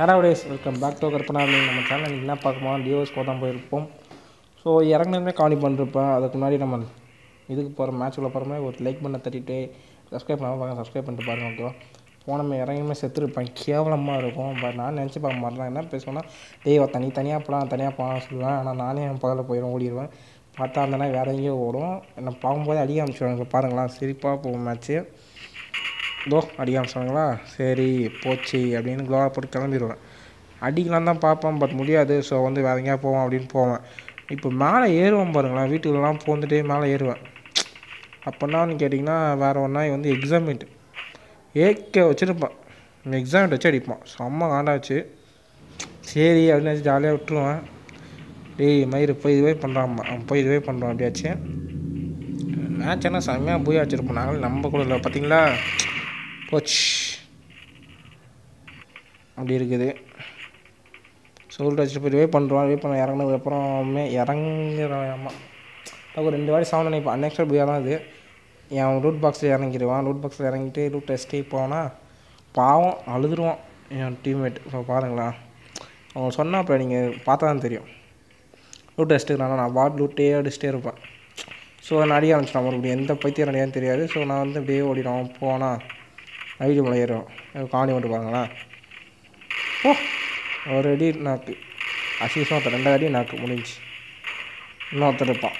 hello days welcome back to Karpana நம்ம channel என்ன பார்க்கமா டிஓஸ்கோ தான் போயிருப்போம் ஸோ இறங்கினதுமே காணி பண்ணிருப்பேன் அதுக்கு முன்னாடி நம்ம இதுக்கு போகிற மேட்ச்சுக்குள்ள போகிற ஒரு லைக் பண்ண தட்டிட்டு சப்ஸ்கிரைப் பண்ணாமல் பாருங்க சப்ஸ்கிரைப் பண்ணிட்டு பாருங்க ஓகேவா போனமே இறங்கியுமே செத்துருப்பேன் கேவலமாக இருக்கும் பட் நான் நினச்சி பார்க்க மாட்டேன் என்ன பேசுவேன்னா டேய் அவ தனி தனியாக போகலாம் தனியாக போகலாம் சொல்லுவேன் ஆனால் நானே என் பகலில் போயிடும் ஓடிடுவேன் பார்த்தா அந்த நாய் வேறு எங்கேயோ ஓடும் என்னை பார்க்கும்போது அடிக்க ஆரம்பிச்சிடுவாங்க பாருங்களேன் சிரிப்பாக போகும் மேட்ச்சு தோ அடிக்க ஆரம்பிச்சாங்களா சரி போச்சு அப்படின்னு க்ளோவாக போட்டு கிளம்பிடுவேன் அடிக்கலாம் தான் பார்ப்பேன் பட் முடியாது ஸோ வந்து வேற எங்கேயா போவோம் அப்படின்னு போவேன் இப்போ மேலே ஏறுவேன் பாருங்களேன் வீட்டுக்குள்ளலாம் போந்துட்டே மேலே ஏறுவேன் அப்போன்னான்னு கேட்டிங்கன்னா வேறு ஒரு நாய் வந்து எக்ஸாமிட் ஏக்க வச்சுருப்பான் எக்ஸாமிட் வச்சு அடிப்பான் செம்ம காண்டாச்சு சரி அப்படின்னு வச்சு ஜாலியாக விட்டுருவேன் டேய் மயிறு போய் இதுவே பண்ணுறான் அவன் போய் இதுவே பண்ணுறான் அப்படியாச்சு மேட்ச் என்ன செம்மையாக போய் வச்சுருப்போம் நாங்களும் நம்ப கூட இல்லை பார்த்தீங்களா போச்சு அப்படி இருக்குது சொல்லிட்டு வச்சுட்டு போய் வெயிட் பண்ணுறோம் வெயிட் பண்ண இறங்கினதுக்கு அப்புறமே இறங்குறாமா ஒரு ரெண்டு வாட்டி சவுண்ட் நினைப்போம் அன்எக்ஸ்பெக்ட் போய் தான் இது என் ரூட் பாக்ஸில் இறங்கிடுவான் ரூட் பாக்ஸில் இறங்கிட்டு ரூட் டெஸ்ட்டே போனால் பாவம் அழுதுருவான் என் டீம்மேட் இப்போ பாருங்களேன் அவங்க சொன்னால் அப்புறம் நீங்கள் பார்த்தா தான் தெரியும் ரூட் டெஸ்ட்டுக்கு நான் வாட் லூட்டே அடிச்சுட்டே இருப்பேன் ஸோ நான் அடிக்க ஆரம்பிச்சிட்டான் மறுபடியும் எந்த பைத்தியம் அடியான்னு தெரியாது ஸோ நான் வந்து அப்படியே ஓடிடும் போனால் ஐடி மலை ஏறும் காணி மட்டும் பாருங்களேன் ஓ ஒரு அடி நாக்கு அசீஸும் ஒருத்தர் ரெண்டு அடி நாக்கு முடிஞ்சு இன்னொருத்தர் இருப்பான்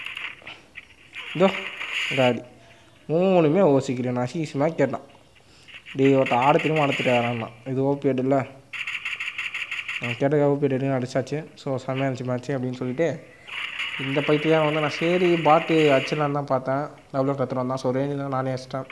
இதோ காடி மூணுமே ஓசிக்கிறேன் நான் அசீஸமாக கேட்டான் டே ஒருத்தர் ஆட திரும்ப அடுத்துட்டு வரான்னா இது ஓபிஎட் இல்லை நான் கேட்டதுக்கு ஓபிஎட் எடுங்க அடிச்சாச்சு ஸோ செம்மையாக இருந்துச்சு மேட்ச்சு அப்படின்னு சொல்லிட்டு இந்த பைத்தியம் வந்து நான் சரி பாட்டு அடிச்சிடலான்னு தான் பார்த்தேன் டபுள் கற்றுட்டு வந்தான் ஸோ ரேஞ்சில் நானே அடிச்சிட்டேன்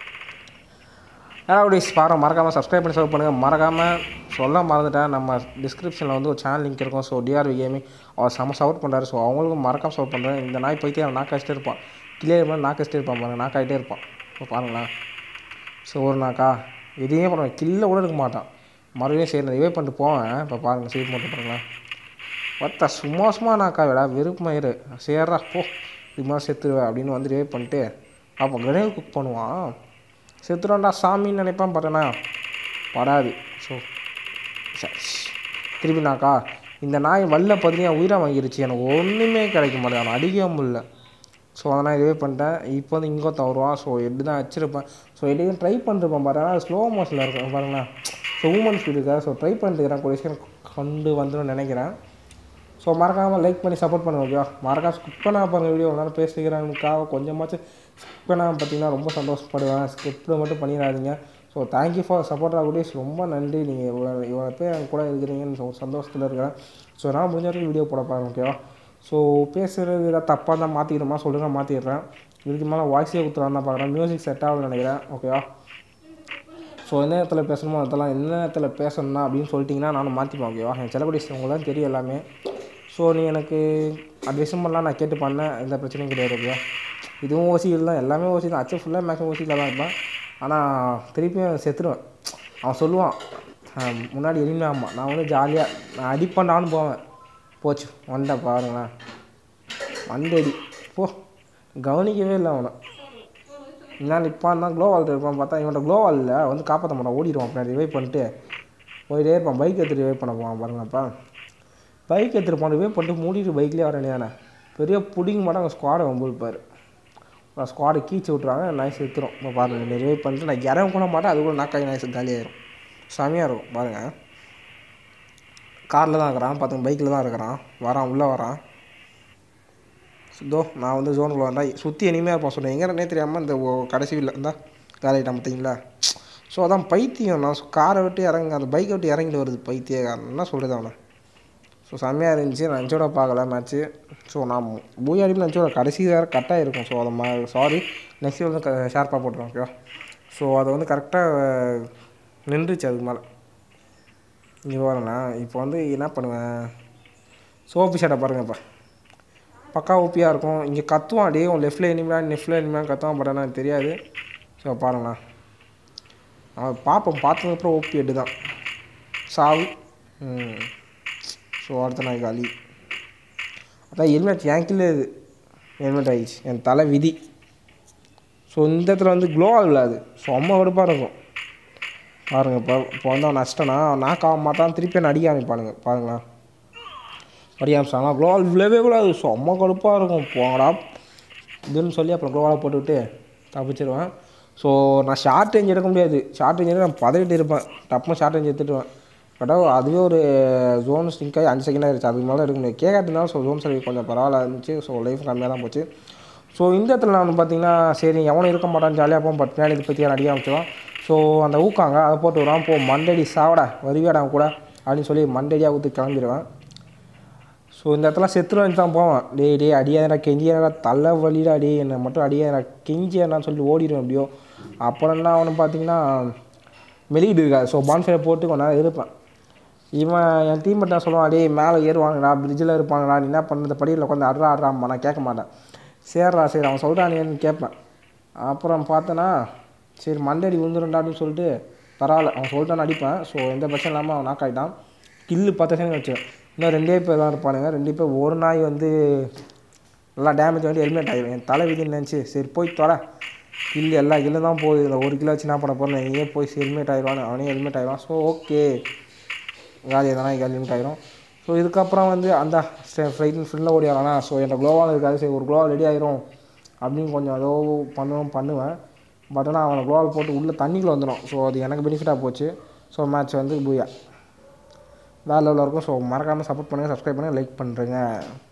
அப்படி பாருங்கள் மறக்காமல் சப்ஸ்கிரைப் பண்ணி சர்வ் பண்ணுங்கள் மறக்காமல் சொல்ல மறந்துட்டேன் நம்ம டிஸ்கிரிப்ஷனில் வந்து ஒரு சேனல் லிங்க் இருக்கும் ஸோ டிஆர்வி கேமிங் அவர் செம்ம சப்போர்ட் பண்ணுறாரு ஸோ அவங்களுக்கும் மறக்காம சப்போர்ட் பண்ணுறேன் இந்த நாய் போய்த்து அவன் நாக்கு அடிச்சிட்டே இருப்பான் கிளியர் பண்ணி நாக்கு அடிச்சிட்டே இருப்பான் பாருங்க நாக்காயிட்டே இருப்பான் ஸோ பாருங்களேன் ஸோ ஒரு நாக்கா எதையுமே பண்ணுவேன் கில்ல கூட இருக்க மாட்டான் மறுபடியும் சரி நான் ரிவே பண்ணிட்டு போவேன் இப்போ பாருங்கள் சீட் மட்டும் பாருங்களேன் ஒத்த சும்மா சும்மா நாக்கா விடா வெறுப்புமாயிரு சேர்றா போ இது மாதிரி செத்துருவேன் அப்படின்னு வந்து ரிவே பண்ணிட்டு அப்போ கிரேவ் குக் பண்ணுவான் செத்துறான்டா சாமின்னு நினைப்பான் பார்த்தேன்னா படாது ஸோ திருப்பி நாக்கா இந்த நாய் வல்ல பதினியா உயிராக வாங்கிருச்சு எனக்கு ஒன்றுமே கிடைக்க மாட்டேன் அவனை அடிக்கவே முடியல ஸோ அதனால் இதுவே பண்ணிட்டேன் இப்போ வந்து இங்கே தவறுவான் ஸோ எட்டு தான் வச்சிருப்பேன் ஸோ எடையும் ட்ரை பண்ணிருப்பேன் பாருங்க ஸ்லோ மோஷனில் இருக்கும் பாருங்களேன் ஸோ உமன் ஸ்பீடு இருக்கா ஸோ ட்ரை பண்ணிட்டுக்கிறேன் கூட விஷயம் கொண்டு வந்துடும் நினைக்கிறேன் ஸோ மறக்காமல் லைக் பண்ணி சப்போர்ட் பண்ணுங்க ஓகேவா மறக்காம ஸ்கிப் பண்ணால் பாருங்கள் வீடியோ நேரம் பேசிக்கிறானுக்காக கொஞ்சமாச்சும் ஸ்கிப் பண்ணாமல் பார்த்தீங்கன்னா ரொம்ப சந்தோஷப்படுவேன் ஸ்கிப் மட்டும் பண்ணிடாதீங்க ஸோ தேங்க்யூ ஃபார் சப்போர்ட் ஆகுடியஸ் ரொம்ப நன்றி நீங்கள் இவ்வளோ இவ்வளோ பேர் என் கூட இருக்கிறீங்கன்னு ஒரு சந்தோஷத்தில் இருக்கிறேன் ஸோ நான் முடிஞ்ச வரைக்கும் வீடியோ போட பாருங்க ஓகேவா ஸோ பேசுகிறது ஏதாவது தப்பாக இருந்தால் மாற்றிக்கிறோமா சொல்லுங்கள் மாற்றிடுறேன் இதுக்கு மேலே வாய்ஸே கொடுத்துலாம் தான் பார்க்குறேன் மியூசிக் செட் ஆகுதுன்னு நினைக்கிறேன் ஓகேவா ஸோ எந்த நேரத்தில் பேசணுமோ அதெல்லாம் எந்த நேரத்தில் பேசணும்னா அப்படின்னு சொல்லிட்டிங்கன்னா நானும் மாற்றிப்பேன் ஓகேவா என் செலபடிஸ் உங்களுக்கு தான் தெரியும் எல்லாமே ஸோ நீ எனக்கு அட்வைஸும் பண்ணலாம் நான் கேட்டு பண்ணேன் எந்த பிரச்சனையும் கிடையாது ஓகே இதுவும் ஓசியில் தான் எல்லாமே ஓசி தான் அச்சு ஃபுல்லாக மேக்ஸிமம் ஓசியில் தான் இருப்பேன் ஆனால் திருப்பியும் செத்துருவேன் அவன் சொல்லுவான் முன்னாடி எதுவுமே ஆமாம் நான் வந்து ஜாலியாக நான் அடிப்பண்ணான்னு போவேன் போச்சு வண்டை பாருங்களேன் வண்டடி போ கவனிக்கவே இல்லை அவனை என்ன நிற்பான் தான் க்ளோ வால் இருப்பான் பார்த்தா இவன்ட்ட க்ளோ வாலில் வந்து காப்பாற்ற மாட்டான் ஓடிடுவான் பின்னாடி ரிவைவ் பண்ணிட்டு போயிட்டே இருப்பான் பைக் எடுத்துட்டு ரிவைவ் பண்ண போவான் பாருங்கப்பா பைக் எடுத்துகிட்டு போன ரிவைவ் பண்ணிட்டு மூடிட்டு பைக்லேயே வர வேண்டியதானே பெரிய பிடிங்க மாட்டோம் அங்கே ஸ்குவாடை வம்பிருப்பார் ஸ்குவாடை கீச்சு விட்ருவாங்க நாய்ஸ் எடுத்துரும் இப்போ பாருங்கள் ரிவைவ் பண்ணிட்டு நான் இறங்க கூட மாட்டேன் அது கூட நாக்காய் நாய்ஸ் காலியாயிரும் செமையாக இருக்கும் பாருங்கள் காரில் தான் இருக்கிறான் பார்த்துங்க பைக்கில் தான் இருக்கிறான் வரான் உள்ளே வரான் இதோ நான் வந்து ஜோனுக்குள்ள வந்தேன் சுற்றி இனிமையாக இருப்பான் சொன்னேன் எங்கே தெரியாமல் இந்த கடைசி வீட்டில் இருந்தால் காலையிட்டான் பார்த்தீங்களா ஸோ அதான் பைத்தியம் நான் காரை விட்டு இறங்க அந்த பைக்கை விட்டு இறங்கிட்டு வருது பைத்தியக்காரன் என்ன சொல்கிறது அவனை ஸோ செம்மையாக இருந்துச்சு நான் நினச்சோட பார்க்கல மேட்ச்சு ஸோ நான் பூயாடிப்பு நினச்சோட கடைசி வேறு கட்டாக இருக்கும் ஸோ அதை மா சாரி நெக்ஸ்ட் வந்து க ஷார்ப்பாக போட்டுருவோம் ஓகேவா ஸோ அதை வந்து கரெக்டாக நின்றுச்சு அதுக்கு மேலே இங்கே வரேண்ணா இப்போ வந்து என்ன பண்ணுவேன் சோப்பு ஷர்ட்டை பாருங்கப்பா பக்கா ஓப்பியாக இருக்கும் இங்கே கத்துவான் டே உன் லெஃப்டில் இனிமே லெஃப்டில் இனிமே கத்துவான் பட் ஆனால் எனக்கு தெரியாது ஸோ பாருங்கண்ணா அவன் பார்ப்போம் பார்த்ததுக்கப்புறம் ஓபி எட்டு தான் சாவு ஸோ அடுத்த நாள் காலி அதான் ஹெல்மெட் என் கீழே இது ஹெல்மெட் ஆகிடுச்சு என் தலை விதி ஸோ இந்த இடத்துல வந்து க்ளோ ஆகல அது ஸோ அம்மா வெடுப்பாக இருக்கும் பாருங்கள் இப்போ இப்போ வந்து அவன் நஷ்டனா நாக் ஆக மாட்டான் திருப்பி என்ன அடிக்க ஆரம்பிப்பானுங்க பாருங்களேன் அடிக்க ஆரம்பிச்சாங்களா க்ளோவால் விழவே விழாது செம்ம கடுப்பாக இருக்கும் போங்கடா இதுன்னு சொல்லி அப்புறம் க்ளோவால் போட்டுவிட்டு தப்பிச்சிருவேன் ஸோ நான் ஷார்ட் ரேஞ்ச் எடுக்க முடியாது ஷார்ட் ரேஞ்ச் நான் பதவிட்டு இருப்பேன் டப்புன்னு ஷார்ட் ரேஞ்ச் எடுத்துட்டுவேன் பட் அதுவே ஒரு ஜோன் ஸ்டிங்க் ஆகி அஞ்சு செகண்ட் ஆயிடுச்சு அதுக்கு மேலே எடுக்க முடியாது கேட்காட்டினாலும் ஸோ ஜோன் சர்வீஸ் கொஞ்சம் பரவாயில்ல இருந்துச்சு ஸோ லைஃப் கம்மியாக தான் போச்சு ஸோ இந்த இடத்துல நான் வந்து பார்த்தீங்கன்னா சரி எவனும் இருக்க மாட்டான் ஜாலியாக போவோம் பட் பின்னாடி இதை பற்றி அடிக்க ஆரம்பிச்சிடும் ஸோ அந்த ஊக்காங்க அதை போட்டு விடுவான் போ மண்டடி சாவடா வருவியாடா அவன் கூட அப்படின்னு சொல்லி மண்டடியாக ஊற்றி கிளம்பிடுவேன் ஸோ இந்த இடத்துல செத்துருவேன் தான் போவேன் டேய் டேய் அடியாதடா கெஞ்சியாடா தலை வலிடா டேய் என்னை மட்டும் அடியாதடா கெஞ்சியாடான்னு சொல்லிட்டு ஓடிடுவேன் எப்படியோ அப்புறம் என்ன அவனு பார்த்தீங்கன்னா மெலிகிட்டு இருக்காது ஸோ பான்ஃபயர் போட்டு கொஞ்ச நேரம் இருப்பேன் இவன் என் டீம் என்ன சொல்லுவான் டேய் மேலே ஏறுவாங்கடா பிரிட்ஜில் இருப்பாங்கடா நீ என்ன பண்ணுறது படியில் உட்காந்து அட்ரா அட்றாம்மா நான் கேட்க மாட்டேன் சரிடா சரி அவன் சொல்கிறானேன்னு கேட்பேன் அப்புறம் பார்த்தேன்னா சரி மண்டடி விழுந்துருண்டா அப்படின்னு சொல்லிட்டு பரவாயில்ல அவன் சொல்லிட்டான்னு அடிப்பேன் ஸோ எந்த பிரச்சனை இல்லாமல் அவன் நாக் ஆகிட்டான் கில்லு பத்து செகண்ட் வச்சுருவேன் இன்னும் ரெண்டே பேர் தான் இருப்பானுங்க ரெண்டு பேர் ஒரு நாய் வந்து நல்லா டேமேஜ் வந்து ஹெல்மெட் ஆகிடும் என் தலை விதின்னு நினச்சி சரி போய் தொலை கில்லு எல்லா கில்லு தான் போகுது இந்த ஒரு கிலோ வச்சு என்ன பண்ண போகிறேன் நீயே போய் ஹெல்மெட் ஆயிடுவான் அவனே ஹெல்மெட் ஆயிடுவான் ஸோ ஓகே காலி எதனா காலி லிமிட் ஆயிரும் ஸோ இதுக்கப்புறம் வந்து அந்த ஃப்ளைட் ஃப்ரெண்டில் ஓடி வரானா ஸோ என்கிட்ட க்ளோவால் இருக்காது சரி ஒரு க்ளோவால் ரெடி ஆயிரும் அப்படின்னு கொஞ்சம் ஏதோ பண்ணுவோம் பண்ணுவேன் பட் ஆனால் அவனை க்ளோவால் போட்டு உள்ளே தண்ணிக்குள்ளே வந்துடும் ஸோ அது எனக்கு பெனிஃபிட்டாக போச்சு ஸோ மேட்ச் வந்து பூயா வேறு லெவலில் இருக்கும் ஸோ மறக்காமல் சப்போர்ட் பண்ணுங்கள் சப்ஸ்கிரைப் பண்ணுங்கள் லைக் பண்ணுறேங்க